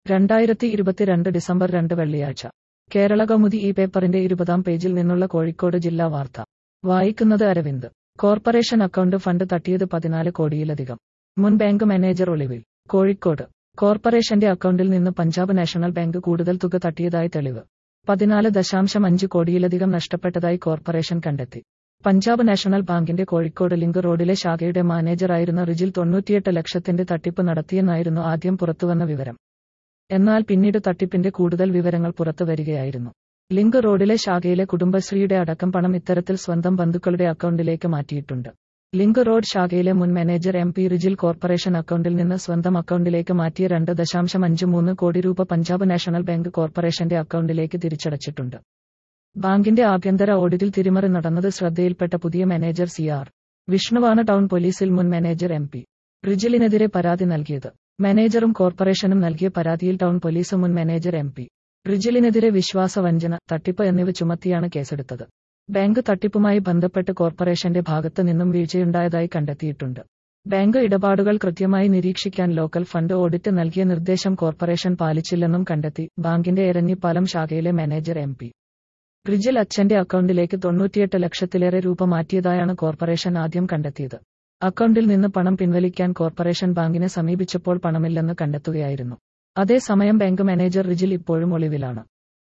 രണ്ടായിരത്തി ഇരുപത്തിരണ്ട് ഡിസംബർ രണ്ട് വെള്ളിയാഴ്ച കേരള കൗമുദി ഈ പേപ്പറിന്റെ ഇരുപതാം പേജിൽ നിന്നുള്ള കോഴിക്കോട് ജില്ലാ വാർത്ത വായിക്കുന്നത് അരവിന്ദ് കോർപ്പറേഷൻ അക്കൗണ്ട് ഫണ്ട് തട്ടിയത് പതിനാല് കോടിയിലധികം മുൻ ബാങ്ക് മാനേജർ ഒളിവിൽ കോഴിക്കോട് കോർപ്പറേഷന്റെ അക്കൗണ്ടിൽ നിന്ന് പഞ്ചാബ് നാഷണൽ ബാങ്ക് കൂടുതൽ തുക തട്ടിയതായി തെളിവ് പതിനാല് ദശാംശം അഞ്ച് കോടിയിലധികം നഷ്ടപ്പെട്ടതായി കോർപ്പറേഷൻ കണ്ടെത്തി പഞ്ചാബ് നാഷണൽ ബാങ്കിന്റെ കോഴിക്കോട് ലിങ്ക് റോഡിലെ ശാഖയുടെ മാനേജറായിരുന്ന റിജിൽ തൊണ്ണൂറ്റിയെട്ട് ലക്ഷത്തിന്റെ തട്ടിപ്പ് നടത്തിയെന്നായിരുന്നു ആദ്യം പുറത്തുവന്ന വിവരം എന്നാൽ പിന്നീട് തട്ടിപ്പിന്റെ കൂടുതൽ വിവരങ്ങൾ പുറത്തു വരികയായിരുന്നു ലിങ്ക് റോഡിലെ ശാഖയിലെ കുടുംബശ്രീയുടെ അടക്കം പണം ഇത്തരത്തിൽ സ്വന്തം ബന്ധുക്കളുടെ അക്കൗണ്ടിലേക്ക് മാറ്റിയിട്ടുണ്ട് ലിങ്ക് റോഡ് ശാഖയിലെ മുൻ manager M P Rijil corporation അക്കൗണ്ടിൽ നിന്ന് സ്വന്തം അക്കൗണ്ടിലേക്ക് മാറ്റിയ രണ്ട് ദശാംശം അഞ്ച് മൂന്ന് കോടി രൂപ പഞ്ചാബ് നാഷണൽ ബാങ്ക് കോർപ്പറേഷന്റെ അക്കൗണ്ടിലേക്ക് തിരിച്ചടച്ചിട്ടുണ്ട് ബാങ്കിന്റെ ആഭ്യന്തര ഓഡിറ്റിൽ തിരിമറി നടന്നത് ശ്രദ്ധയിൽപ്പെട്ട പുതിയ മാനേജർ സി ആർ വിഷ്ണുവാണ് ടൗൺ പോലീസിൽ മുൻ മാനേജർ എം പി റിജിലിനെതിരെ പരാതി നൽകിയത് മാനേജറും കോർപ്പറേഷനും നൽകിയ പരാതിയിൽ ടൗൺ പോലീസ് മുൻ മാനേജർ എം പി റിജിലിനെതിരെ വിശ്വാസവഞ്ചന തട്ടിപ്പ് എന്നിവ ചുമത്തിയാണ് കേസെടുത്തത് ബാങ്ക് തട്ടിപ്പുമായി ബന്ധപ്പെട്ട് കോർപ്പറേഷന്റെ ഭാഗത്ത് നിന്നും വീഴ്ചയുണ്ടായതായി കണ്ടെത്തിയിട്ടുണ്ട് ബാങ്ക് ഇടപാടുകൾ കൃത്യമായി നിരീക്ഷിക്കാൻ ലോക്കൽ ഫണ്ട് ഓഡിറ്റ് നൽകിയ നിർദ്ദേശം കോർപ്പറേഷൻ പാലിച്ചില്ലെന്നും കണ്ടെത്തി ബാങ്കിന്റെ എരഞ്ഞിപ്പാലം ശാഖയിലെ മാനേജർ എം പി റിജിൽ അച്ഛന്റെ അക്കൗണ്ടിലേക്ക് തൊണ്ണൂറ്റിയെട്ട് ലക്ഷത്തിലേറെ രൂപ മാറ്റിയതായാണ് കോർപ്പറേഷൻ ആദ്യം കണ്ടെത്തിയത് അക്കൗണ്ടിൽ നിന്ന് പണം പിൻവലിക്കാൻ കോർപ്പറേഷൻ ബാങ്കിനെ സമീപിച്ചപ്പോൾ പണമില്ലെന്ന് കണ്ടെത്തുകയായിരുന്നു അതേസമയം ബാങ്ക് മാനേജർ റിജിൽ ഇപ്പോഴും ഒളിവിലാണ്